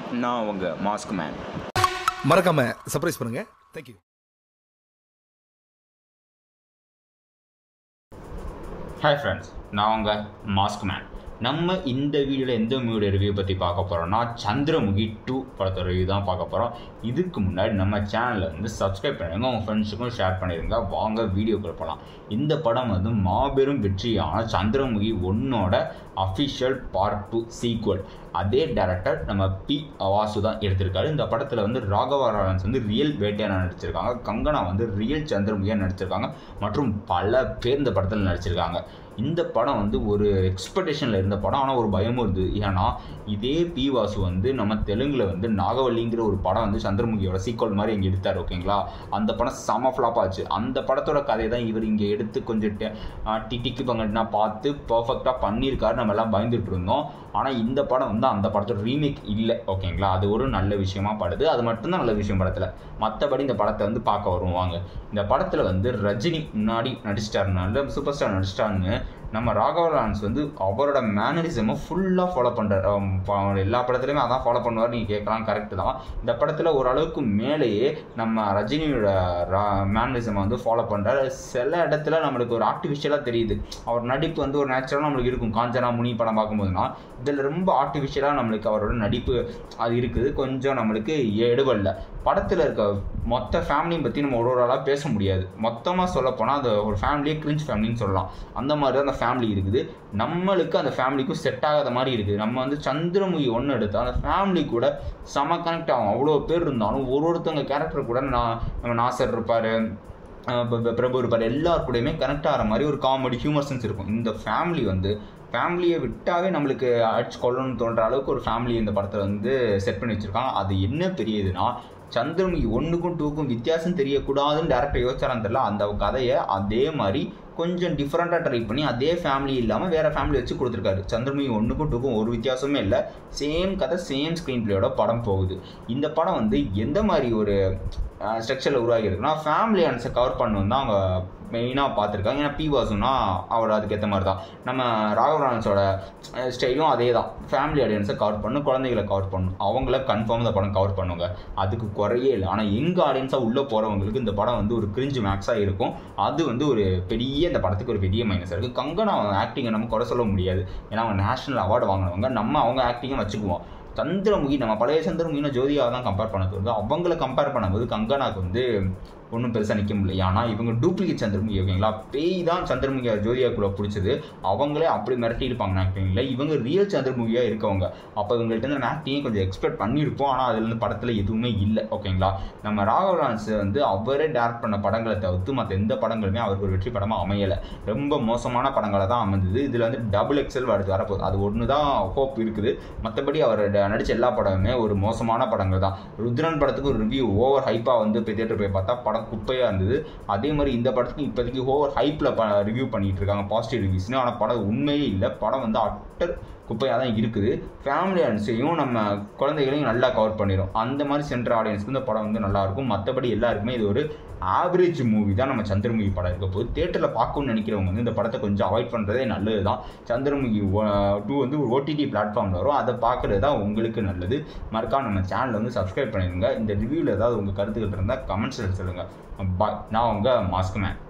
நான் உங்க mask man மறக்காம சர்ப்ரைஸ் பண்ணுங்க தேங்க்யூ ஹாய் ஃப்ரெண்ட்ஸ் நான் உங்க மாஸ்க் மேன் நம்ம இந்த வீடியோவில் எந்த மூவியோட ரிவ்யூ பற்றி பார்க்க போகிறோம்னா சந்திரமுகி டூ படத்தோட ரிவ்யூ தான் பார்க்க போகிறோம் இதுக்கு முன்னாடி நம்ம சேனலை வந்து சப்ஸ்கிரைப் பண்ணுங்க உங்கள் ஃப்ரெண்ட்ஸுக்கும் ஷேர் பண்ணிடுங்க வாங்க வீடியோக்குள்ள போகலாம் இந்த படம் வந்து மாபெரும் வெற்றியான சந்திரமுகி ஒன்னோட அஃபிஷியல் பார்ட் டூ சீக்வல் அதே டேரக்டர் நம்ம பி வாசு தான் எடுத்திருக்காரு இந்த படத்தில் வந்து ராகவா லாரன்ஸ் வந்து ரியல் வேட்டையான நடிச்சிருக்காங்க கங்கனா வந்து ரியல் சந்திரமுகியாக நடிச்சிருக்காங்க மற்றும் பல பேர் இந்த படத்தில் நடிச்சிருக்காங்க இந்த படம் வந்து ஒரு எக்ஸ்பெக்டேஷனில் இருந்த படம் ஆனால் ஒரு பயமும் இருந்தது ஏன்னா இதே பி வாசு வந்து நம்ம தெலுங்கில் வந்து நாகவல்லிங்கிற ஒரு படம் வந்து சந்திரமுகியோட சீக்வல் மாதிரி இங்கே எடுத்தார் ஓகேங்களா அந்த படம் செம ஃப்ளாப் ஆச்சு அந்த படத்தோட கதையை தான் இவர் இங்கே எடுத்து கொஞ்சம் டெ- ஆ, டிட்டிக்கு பங்கட்னா பார்த்து பர்ஃபெக்டாக பண்ணியிருக்காரு நம்ம எல்லாம் பயந்துட்டு இருந்தோம் ஆனால் இந்த படம் வந்து அந்த படத்தோட ரீமேக் இல்லை ஓகேங்களா அது ஒரு நல்ல விஷயமா படுது அது மட்டும்தான் நல்ல விஷயம் படத்தில் மற்றபடி இந்த படத்தை வந்து பார்க்க வருவாங்க இந்த படத்தில் வந்து ரஜினி முன்னாடி நடிச்சிட்டாருனால சூப்பர் ஸ்டார் நடிச்சிட்டாருன்னு நம்ம ராகவ லாரன்ஸ் வந்து அவரோட மேனரிசமை ஃபுல்லாக ஃபாலோ பண்ணுறாரு எல்லா படத்துலையுமே அதான் ஃபாலோ பண்ணுவார் நீங்கள் கேட்கலாம் கரெக்டு தான் இந்த படத்தில் ஓரளவுக்கு மேலேயே நம்ம ரஜினியோட மேனரிசமை வந்து ஃபாலோ பண்ணுறாரு சில இடத்துல நம்மளுக்கு ஒரு ஆர்டிஃபிஷியலாக தெரியுது அவர் நடிப்பு வந்து ஒரு நேச்சுரலாக நம்மளுக்கு இருக்கும் காஞ்சனா முனி படம் பார்க்கும்போதுனா இதில் ரொம்ப ஆர்டிஃபிஷியலாக நம்மளுக்கு அவரோட நடிப்பு அது இருக்குது கொஞ்சம் நம்மளுக்கு எடுவல்ல படத்தில் இருக்க மொத்த ஃபேமிலியும் பற்றி நம்ம ஒரு ஒரு ஆளாக பேச முடியாது மொத்தமாக சொல்ல போனால் அது ஒரு ஃபேமிலியே கிரிஞ்ச் ஃபேமிலின்னு சொல்லலாம் அந்த மாதிரி தான் அந்த ஃபேமிலி இருக்குது நம்மளுக்கு அந்த ஃபேமிலிக்கும் செட் ஆகாத மாதிரி இருக்குது நம்ம வந்து சந்திரமுகி ஒன்று எடுத்தால் அந்த ஃபேமிலி கூட செம கனெக்ட் ஆகும் அவ்வளோ பேர் இருந்தாலும் ஒரு ஒருத்தவங்க கேரக்டர் கூட நான் நம்ம நாசர் இருப்பார் பிரபு இருப்பார் எல்லார் கூடயுமே கனெக்ட் ஆகிற மாதிரி ஒரு காமெடி ஹியூமர் சென்ஸ் இருக்கும் இந்த ஃபேமிலி வந்து ஃபேமிலியை விட்டாவே நம்மளுக்கு அடிச்சு கொள்ளணும்னு தோன்ற அளவுக்கு ஒரு ஃபேமிலி இந்த படத்தில் வந்து செட் பண்ணி வச்சுருக்காங்க அது என்ன பெரியதுன்னா சந்திரமுகி ஒன்றுக்கும் டூக்கும் வித்தியாசம் தெரியக்கூடாதுன்னு டேரக்டர் யோசிச்சாரான்னு தெரியல அந்த கதையை அதே மாதிரி கொஞ்சம் டிஃப்ரெண்ட்டாக ட்ரை பண்ணி அதே ஃபேமிலி இல்லாமல் வேறு ஃபேமிலி வச்சு கொடுத்துருக்காரு சந்திரமுகி ஒன்றுக்கும் டூக்கும் ஒரு வித்தியாசமே இல்லை சேம் கதை சேம் ஸ்க்ரீன் பிளேயோட படம் போகுது இந்த படம் வந்து எந்த மாதிரி ஒரு ஸ்ட்ரக்சரில் உருவாகி இருக்குன்னா ஃபேமிலி ஆன்ஸை கவர் பண்ணணும் தான் அவங்க மெயினாக பார்த்துருக்காங்க ஏன்னா பி வாசுனா அவர் அதுக்கேற்ற மாதிரி தான் நம்ம ராகவ் லாரன்ஸோட ஸ்டைலும் அதே தான் ஃபேமிலி ஆடியன்ஸை கவர் பண்ணும் குழந்தைகளை கவர் பண்ணும் அவங்கள கன்ஃபார்ம் இந்த படம் கவர் பண்ணுங்க அதுக்கு குறையே இல்லை ஆனால் எங்கள் ஆடியன்ஸாக உள்ளே போகிறவங்களுக்கு இந்த படம் வந்து ஒரு கிரிஞ்சு மேக்ஸாக இருக்கும் அது வந்து ஒரு பெரிய இந்த படத்துக்கு ஒரு பெரிய மைனஸ் இருக்குது கங்கனா ஆக்டிங்கை நம்ம குறை சொல்ல முடியாது ஏன்னா அவங்க நேஷனல் அவார்டு வாங்கினவங்க நம்ம அவங்க ஆக்டிங்கை வச்சுக்குவோம் சந்திரமுகி நம்ம பழைய சந்திரமுகின ஜோதியாவை தான் கம்பேர் பண்ண தோணுது அவங்கள கம்பேர் பண்ணும்போது கங்கனாக்கு வந்து ஒன்றும் பெருசாக நிற்க முடியல ஏன்னா இவங்க டூப்ளிகேட் சந்திரமுகி ஓகேங்களா பேய் தான் சந்திரமுகியா ஜோதியாக்குள்ள பிடிச்சது அவங்களே அப்படி மிரட்டி இருப்பாங்க ஆக்டிங்கில் இவங்க ரியல் சந்திரமுகியாக இருக்கவங்க அப்போ இவங்கள்ட்ட இருந்து ஆக்டிங்கே கொஞ்சம் எக்ஸ்பெக்ட் பண்ணியிருப்போம் ஆனால் அதுலேருந்து படத்தில் எதுவுமே இல்லை ஓகேங்களா நம்ம ராகவ் லாரன்ஸ் வந்து அவரே டேரக்ட் பண்ண படங்களை தவிர்த்து மற்ற எந்த படங்களுமே அவருக்கு ஒரு வெற்றி படமாக அமையலை ரொம்ப மோசமான படங்களை தான் அமைந்தது இதில் வந்து டபுள் எக்ஸல் அடுத்து வரப்போகுது அது ஒன்று தான் ஹோப் இருக்குது மற்றபடி அவர் ட- நடிச்ச எல்லா படமுமே ஒரு மோசமான படங்கள் தான் ருத்ரன் படத்துக்கு ஒரு ரிவ்யூ ஓவர் ஹைப்பாக வந்து போய் தேட்டர் போய் பார்த்தா படம் குப்பையாக இருந்தது அதே மாதிரி இந்த படத்துக்கு இப்போதைக்கு ஓவர் ஹைப்பில் ப ரிவ்யூ பண்ணிட்டு இருக்காங்க பாசிட்டிவ் ரிவ்யூஸ்னு ஆனால் படம் உண்மையே இல்லை படம் வந்து அட்டர் குப்பையாக தான் இருக்குது ஃபேமிலி ஆடியன்ஸையும் நம்ம குழந்தைகளையும் நல்லா கவர் பண்ணிடும் அந்த மாதிரி சென்ட்ரு ஆடியன்ஸ்க்கு இந்த படம் வந்து நல்லா இருக்கும் மற்றபடி எல்லாருக்குமே இது ஒரு ஆவரேஜ் மூவி தான் நம்ம சந்திரமுகி படம் இருக்க போது தேட்டரில் பார்க்கணும்னு நினைக்கிறவங்க வந்து இந்த படத்தை கொஞ்சம் அவாய்ட் பண்ணுறதே நல்லது தான் சந்திரமுகி டூ வந்து ஒரு ஓடிடி பிளாட்ஃபார்மில் வரும் அதை பார்க்குறது தான் உங்களுக்கு நல்லது மறக்காம நம்ம சேனலை வந்து சப்ஸ்கிரைப் பண்ணிடுங்க இந்த ரிவ்யூவில் ஏதாவது உங்கள் கருத்துக்கள் இருந்தால் கமெண்ட்ஸில் சொல்லுங்கள் பாய் நான் உங்கள் மாஸ்க் மேன்